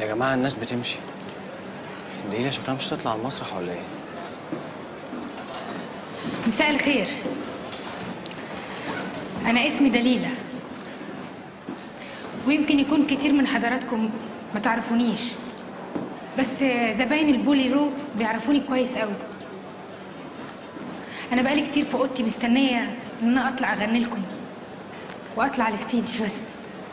يا جماعه الناس بتمشي دي شكلها مش هتطلع على المسرح ولا ايه مساء الخير أنا اسمي دليلة ويمكن يكون كتير من حضراتكم ما تعرفونيش بس زباين البوليرو بيعرفوني كويس قوي أنا بقالي كتير في أوضتي مستنية إن أنا أطلع أغني لكم وأطلع على الستيج بس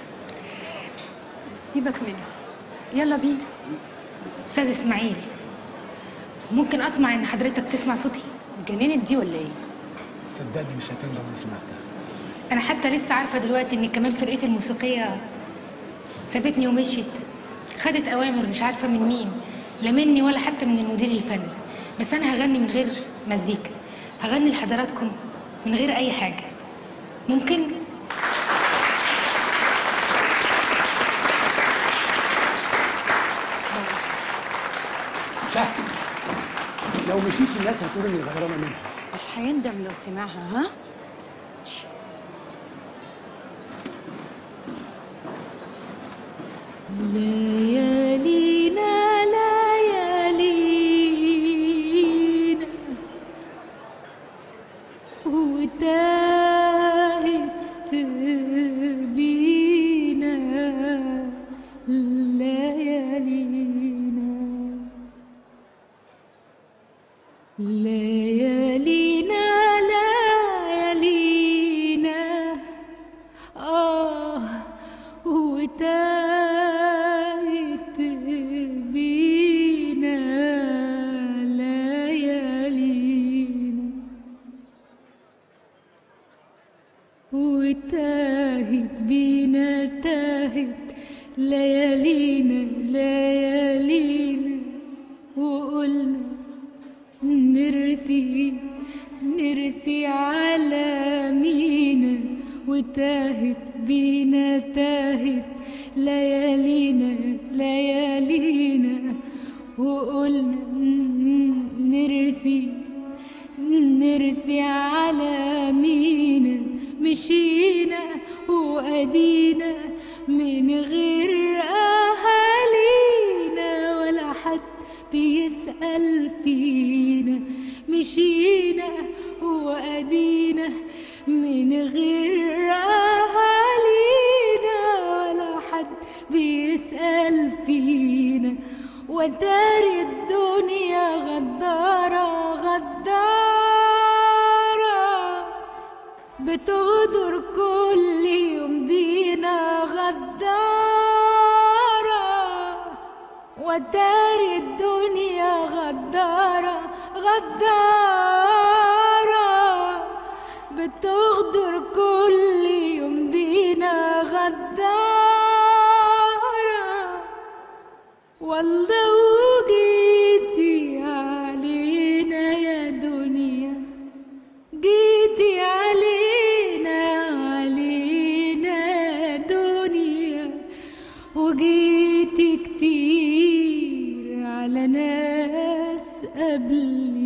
سيبك منها يلا بينا أستاذ إسماعيل ممكن أطمع إن حضرتك تسمع صوتي اتجننت دي ولا ايه صدقني مش هتندم لو سمعتها أنا حتى لسه عارفة دلوقتي إن كمان فرقتي الموسيقية سابتني ومشيت خدت أوامر مش عارفة من مين لا مني ولا حتى من المدير الفني بس أنا هغني من غير مزيكا هغني لحضراتكم من غير أي حاجة ممكن؟ شهد لو مشيت الناس هتقول اني غيرانه منها مش هيندم لو سمعها ها ليالينا ليالينا وتاهت بينا ليالينا ليالينا ليالينا آه وتاهت بينا ليالينا وتاهت بينا تاهت ليالينا ليالينا وقلنا نرسي نرسي على مينا وتاهت بينا تاهت ليالينا ليالينا وقلنا نرسي نرسي على مينا مشينا وأدينا من غير أهالينا ولا حد بيسأل فينا مشينا وأدينا من غير أهالينا ولا حد بيسأل فينا وتاري الدنيا غدارة غدارة بتغدر كل يوم بينا غدارة وتاري الدنيا غدارة غدارة بتغدر كل يوم بينا غدارة والله وجيتي علينا يا دنيا جيتي علينا علينا يا دنيا وجيتي كتير على ناس قبلي